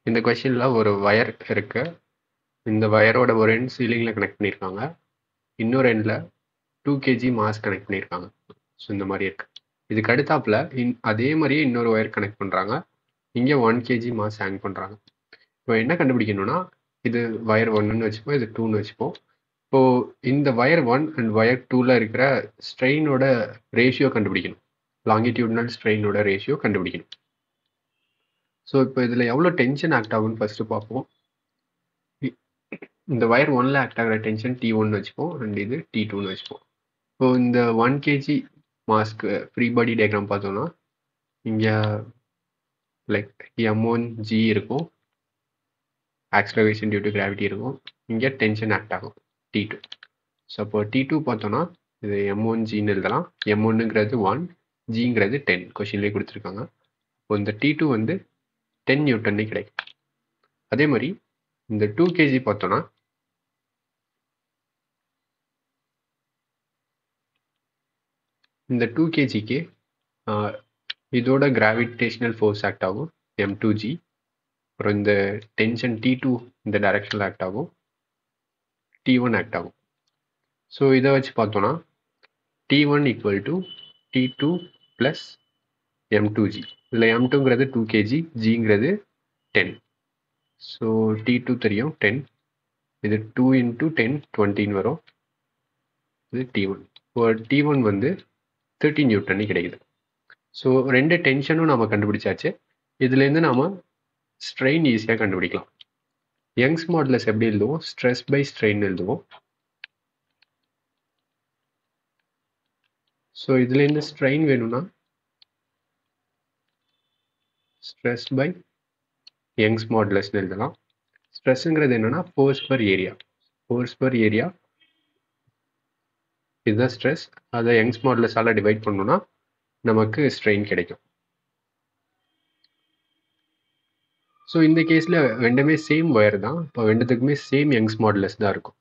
இந்த கொஷனில் ஒரு ஒயர் இருக்கு இந்த ஒயரோட ஒரு எண்ட் சீலிங்கில் கனெக்ட் பண்ணியிருக்காங்க இன்னொரு எண்டில் டூ கேஜி மாஸ் கனெக்ட் பண்ணியிருக்காங்க ஸோ இந்த மாதிரி இருக்கு இதுக்கு அடுத்தாப்புல இன் அதே மாதிரியே இன்னொரு ஒயர் கனெக்ட் பண்ணுறாங்க இங்கே ஒன் கேஜி மாஸ் ஹேங் பண்ணுறாங்க இப்போ என்ன கண்டுபிடிக்கணும்னா இது ஒயர் ஒன்றுன்னு வச்சுப்போம் இது டூன்னு வச்சுப்போம் இப்போது இந்த ஒயர் ஒன் அண்ட் ஒயர் டூவில் இருக்கிற ஸ்ட்ரெயினோட ரேஷியோ கண்டுபிடிக்கணும் லாங்கிடியூட்னல் ஸ்ட்ரெயினோட ரேஷியோ கண்டுபிடிக்கணும் ஸோ இப்போ இதில் எவ்வளோ டென்ஷன் ஆக்ட் ஆகும்னு ஃபஸ்ட்டு பார்ப்போம் இந்த ஒயர் ஒன்ல ஆக்ட் ஆகிற டென்ஷன் டி ஒன்னு வச்சுப்போம் அண்ட் இது டி டூன்னு வச்சுப்போம் இப்போ இந்த ஒன் கேஜி மாஸ்க்கு ஃப்ரீ பாடி டயக்ராம் பார்த்தோம்னா இங்கே லைக் எம் ஒன் ஜி இருக்கும் ஆக்ஸ்லரேஷன் டியூ டு கிராவிட்டி இருக்கும் இங்கே டென்ஷன் ஆக்ட் ஆகும் டி டூ ஸோ அப்போ டி டூ பார்த்தோன்னா இது எம் ஒன் ஜின்னு எழுதலாம் எம் ஒன்னுங்கிறது ஒன் ஜிங்கிறது டென் கொஷின்லேயே கொடுத்துருக்காங்க இப்போ இந்த டி டூ வந்து டென் நியூட்டன்னு கிடைக்கும் அதே மாதிரி இந்த டூ கேஜி பார்த்தோன்னா இந்த டூ கேஜிக்கு இதோட கிராவிடேஷனல் ஃபோர்ஸ் ஆக்ட் ஆகும் எம் டூ ஜி அப்புறம் இந்த டென்ஷன் டி டூ இந்த டைரக்ஷனில் ஆக்ட் ஆகும் டி ஒன் ஆக்ட் ஆகும் ஸோ இதை வச்சு பார்த்தோன்னா T one equal to T two plus M two G இதில் எம் டூங்கிறது டூ கேஜி ஜிங்கிறது டென் ஸோ டி டூ தெரியும் டென் இது டூ இன்ட்டு டென் டுவெண்ட்டின்னு வரும் இது டி ஒன் இப்போ டி ஒன் வந்து தேர்ட்டி நியூட்டன்னு கிடைக்குது ஸோ ரெண்டு டென்ஷனும் நம்ம கண்டுபிடிச்சாச்சு இதுலேருந்து நாம் ஸ்ட்ரெயின் ஈஸியாக கண்டுபிடிக்கலாம் யங்ஸ் மாடலஸ் எப்படி எழுதுவோம் ஸ்ட்ரெஸ் பை ஸ்ட்ரெயின் எழுதுவோம் ஸோ இதுலேருந்து ஸ்ட்ரெயின் வேணும்னா ஸ்ட்ரெஸ் பை யங்ஸ் மாடுலஸ்னு எழுதலாம் ஸ்ட்ரெஸ்ஸுங்கிறது என்னென்னா force per area force per area இதுதான் ஸ்ட்ரெஸ் அதை யங்ஸ் மாடுலஸால் டிவைட் பண்ணோன்னா நமக்கு ஸ்ட்ரெயின் கிடைக்கும் ஸோ இந்த கேஸில் ரெண்டுமே சேம் ஒயர் தான் இப்போ ரெண்டுத்துக்குமே சேம் யங்ஸ் மாடுலஸ் தான் இருக்கும்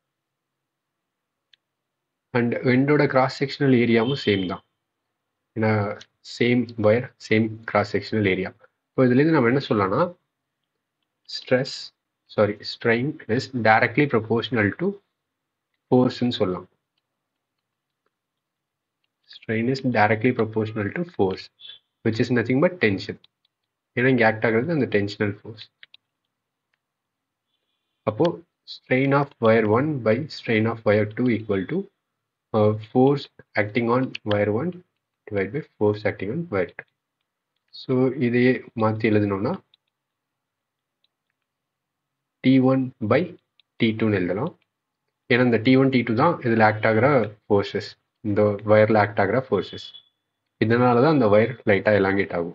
அண்ட் ரெண்டோட கிராஸ் செக்ஷனல் ஏரியாவும் சேம் தான் ஏன்னா same wire same cross sectional area இப்போ இதுலேருந்து நம்ம என்ன சொல்லலாம்னா stress sorry strain is directly proportional to ஃபோர்ஸ்ன்னு சொல்லலாம் strain is directly proportional to force which is nothing but tension ஏன்னா இங்கே ஆக்ட் ஆகிறது அந்த டென்ஷனல் ஃபோர்ஸ் அப்போ strain of wire one by strain of wire two equal to force acting on wire one divide by force acting on wire two so இதையே மாற்றி எழுதணும்னா D one by D டூன்னு எழுதலாம் ஏன்னா இந்த டி ஒன் டி டூ தான் இதில் act ஆகிற ஃபோர்ஸஸ் இந்த ஒயரில் ஆக்ட் ஆகிற ஃபோர்ஸஸ் இதனால தான் அந்த ஒயர் லைட்டாக எலாங்கேட் ஆகும்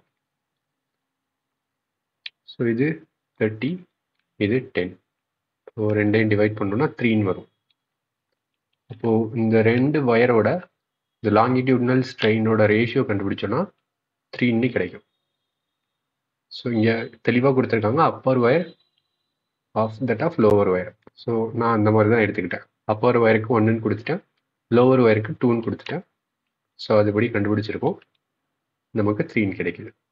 ஸோ இது தேர்ட்டி இது டென் ஸோ ரெண்டையும் டிவைட் பண்ணோம்னா த்ரீன்னு வரும் அப்போது இந்த ரெண்டு ஒயரோட இந்த லாங்கிடியூட்னல் ஸ்ட்ரெயினோட ரேஷியோ கண்டுபிடிச்சோன்னா த்ரீன்னு கிடைக்கும் ஸோ இங்கே தெளிவாக கொடுத்துருக்காங்க upper wire of that of lower wire so நான் அந்த மாதிரி தான் எடுத்துக்கிட்டேன் அப்பர் ஒயருக்கு ஒன்றுன்னு கொடுத்துட்டேன் லோவர் ஒயருக்கு டூன்னு கொடுத்துட்டேன் ஸோ அதுபடி கண்டுபிடிச்சிருக்கோம் நமக்கு த்ரீன்னு கிடைக்குது